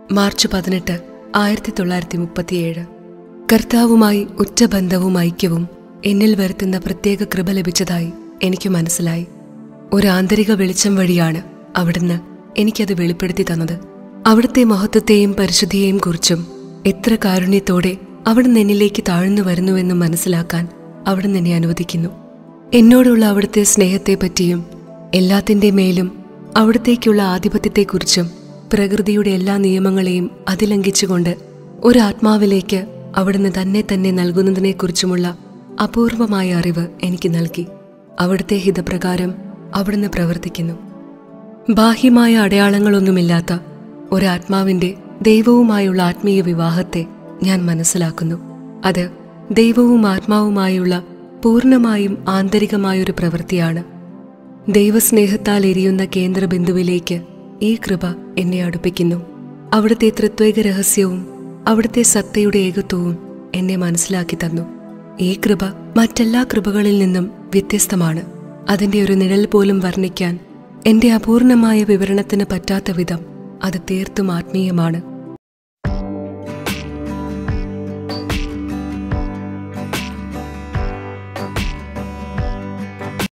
March പതിനെട്ട് ആയിരത്തി തൊള്ളായിരത്തി മുപ്പത്തിയേഴ് കർത്താവുമായി ഉറ്റ ബന്ധവും ഐക്യവും എന്നിൽ വരുത്തുന്ന പ്രത്യേക കൃപ ലഭിച്ചതായി എനിക്ക് മനസ്സിലായി ഒരു ആന്തരിക വെളിച്ചം വഴിയാണ് അവിടുന്ന് എനിക്കത് വെളിപ്പെടുത്തി തന്നത് അവിടുത്തെ മഹത്വത്തെയും പരിശുദ്ധിയെയും കുറിച്ചും എത്ര കാരുണ്യത്തോടെ അവിടുന്ന് എന്നിലേക്ക് താഴ്ന്നു വരുന്നുവെന്നും മനസ്സിലാക്കാൻ അവിടുന്ന് എന്നെ അനുവദിക്കുന്നു എന്നോടുള്ള അവിടുത്തെ സ്നേഹത്തെപ്പറ്റിയും എല്ലാത്തിൻ്റെ മേലും അവിടത്തേക്കുള്ള ആധിപത്യത്തെക്കുറിച്ചും പ്രകൃതിയുടെ എല്ലാ നിയമങ്ങളെയും അതിലംഘിച്ചുകൊണ്ട് ഒരു ആത്മാവിലേക്ക് അവിടുന്ന് തന്നെ തന്നെ നൽകുന്നതിനെക്കുറിച്ചുമുള്ള അപൂർവമായ അറിവ് എനിക്ക് നൽകി അവിടുത്തെ ഹിതപ്രകാരം അവിടുന്ന് പ്രവർത്തിക്കുന്നു ബാഹ്യമായ അടയാളങ്ങളൊന്നുമില്ലാത്ത ഒരാത്മാവിന്റെ ദൈവവുമായുള്ള ആത്മീയ വിവാഹത്തെ ഞാൻ മനസ്സിലാക്കുന്നു അത് ദൈവവും ആത്മാവുമായുള്ള പൂർണ്ണമായും ആന്തരികമായൊരു പ്രവൃത്തിയാണ് ദൈവസ്നേഹത്താൽ എരിയുന്ന കേന്ദ്രബിന്ദുവിലേക്ക് ഈ കൃപ എന്നെ അടുപ്പിക്കുന്നു അവിടുത്തെ തൃത്വേക രഹസ്യവും അവിടുത്തെ സത്തയുടെ ഏകത്വവും എന്നെ മനസ്സിലാക്കി തന്നു ഈ കൃപ മറ്റെല്ലാ കൃപകളിൽ നിന്നും വ്യത്യസ്തമാണ് അതിന്റെ ഒരു നിഴൽ പോലും വർണ്ണിക്കാൻ എന്റെ അപൂർണമായ വിവരണത്തിന് പറ്റാത്ത വിധം അത് തീർത്തും ആത്മീയമാണ്